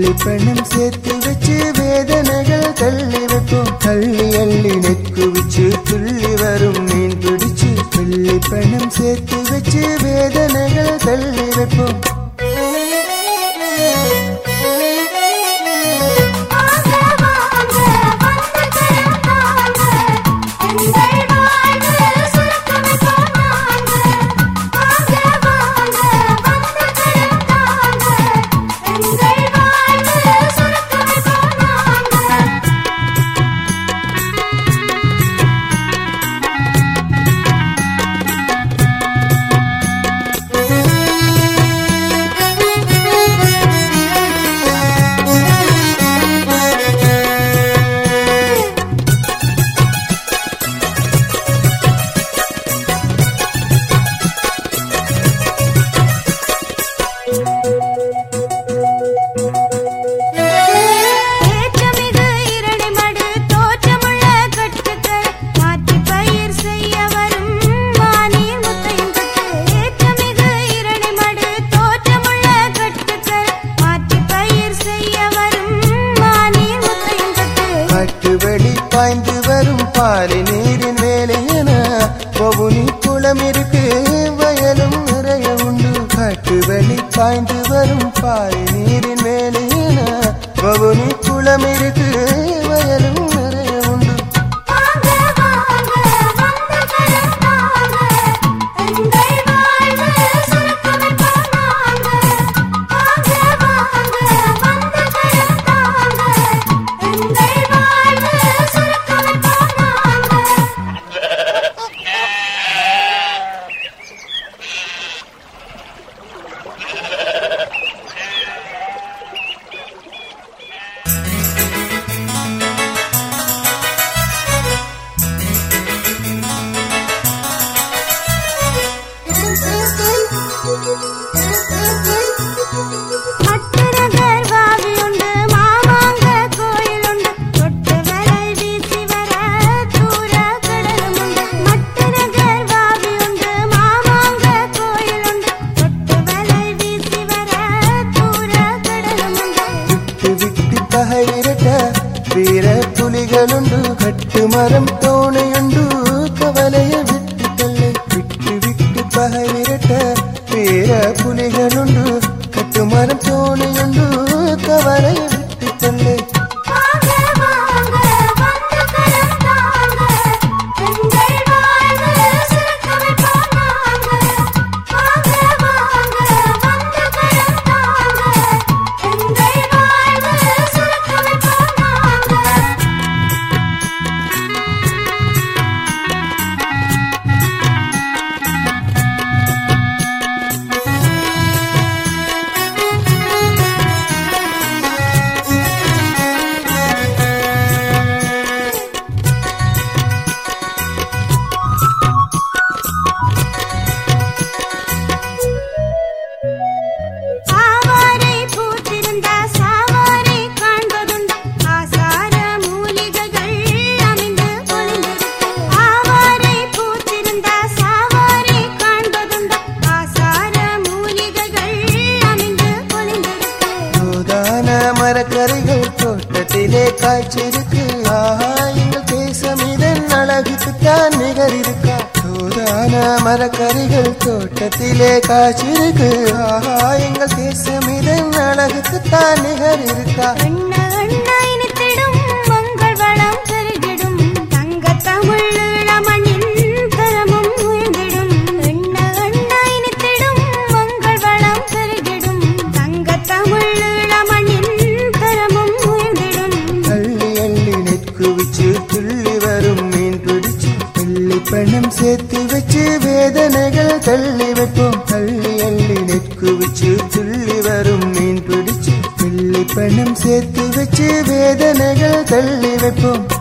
வெள்ளி பணம் சேர்த்து வச்சு வேதனைகள் தள்ளி வைப்போம் தள்ளி அள்ளி நெக்கு வச்சு துள்ளி வரும் மீன் பிடிச்சு வெள்ளி பணம் சேர்த்து வச்சு வேதனைகள் தள்ளி வைப்போம் வாங்க வாங்க வந்து கரம் தாங்க எங்கள் வாழ்வு சுரக்கமே போனாங்க வாங்க வாங்க வந்து கரம் தாங்க எங்கள் வாழ்வு சுரக்கமே போனாங்க ஏற்றமிகு இரடி மடு தோற்றமுள்ள கட்டுக்கள் மாற்றி பயிர் செய்ய வரும் வானில் முத்தையும் கட்டு ஏற்றமிகு இரடி மடு தோற்றமுள்ள கட்டுக்கள் மாற்றி பயிர் செய்ய வரும் வானில் முத்தையும் கட்டு காட்டு வழி பாய்ந்து வரும் பாலை நீரின் வேலையென பவுனி குளம் இருக்கு வயலும் நிறைய உண்டு காட்டு வழி பாய்ந்து வரும் பாலை நீரின் வேலையென பவுனி குளம் இருக்கு வயலும் நிறைய உண்டு வாங்க வாங்க வந்து கரம் தாங்க எங்கள் வாழ்வு சுரக்கமே போனாங்க வாங்க வாங்க வந்து கரம் தாங்க எங்கள் வாழ்வு சுரக்கமே போனாங்க மட்டநகர் வாவியுண்டு மாமாங்க கோயிலுண்டு தொட்டு வலை வீசி வர தூர கடலுமுண்டு மட்டநகர் வாவியுண்டு மாமாங்க கோயிலுண்டு தொட்டு வலை வீசி வர தூர கடலுமுண்டு விட்டு விட்டு பகை விரட்ட வீர புலிகளுண்டு கட்டு மரம் தோணையுண்டு கவலைய விட்டு தள்ளு விட்டு விட்டு பகை விரட்ட வீர புலிகளுண்டு கட்டு மரம் தோணையுண்டு கவலைய விட்டு தள்ளு வாங்க வாங்க வந்து கரம் தாங்க எங்கள் வாழ்வு சுரக்கமே போனாங்க வாங்க வாங்க வந்து கரம் தாங்க எங்கள் வாழ்வு சுரக்கமே போனாங்க ஆவாரை பூத்திருந்தா சாவாரை காண்பதுண்டு ஆசார மூலிகைகள் அமைந்து பொழிந்திருக்கு ஆவாரை பூத்திருந்தா சாவாரை காண்பதுண்டு ஆசார மூலிகைகள் அமைந்து பொழிந்திருக்கு சூதான மரக்கரைகள் தோட்டத்திலே காய்ச்சிருக்கு ஆஹா எங்கள் தேசம் இதன் அழகுக்குத்தான் நிகர் இருக்கா சூதான மரக்கரைகள் தோட்டத்திலே காய்ச்சிருக்கு ஆஹா எங்கள் தேசம் இதன் அழகுக்குத்தான் நிகர் இருக்கா எண்ண எண்ண இனித்திடும் மங்கள் வளம் பெருகிடும் தங்கத் தமிழ் இளமண்ணின் தரமும் உயர்ந்திடும் எண்ண எண்ண இனித்திடும் மங்கள் வளம் பெருகிடும் தங்கத் தமிழ் இளமண்ணின் தரமும் உயர்ந்திடும் அள்ளி அள்ளி நெற்கு வச்சு துள்ளி வரும் மீன் பிடிச்சு வெள்ளி பணம் சேர்த்து வச்சு வேதனைகள் தள்ளி வைப்போம் அள்ளி அள்ளி நெற்கு வச்சு துள்ளி வரும் மீன் பிடிச்சு வெள்ளி பணம் சேர்த்து வச்சு வேதனைகள் தள்ளி வைப்போம்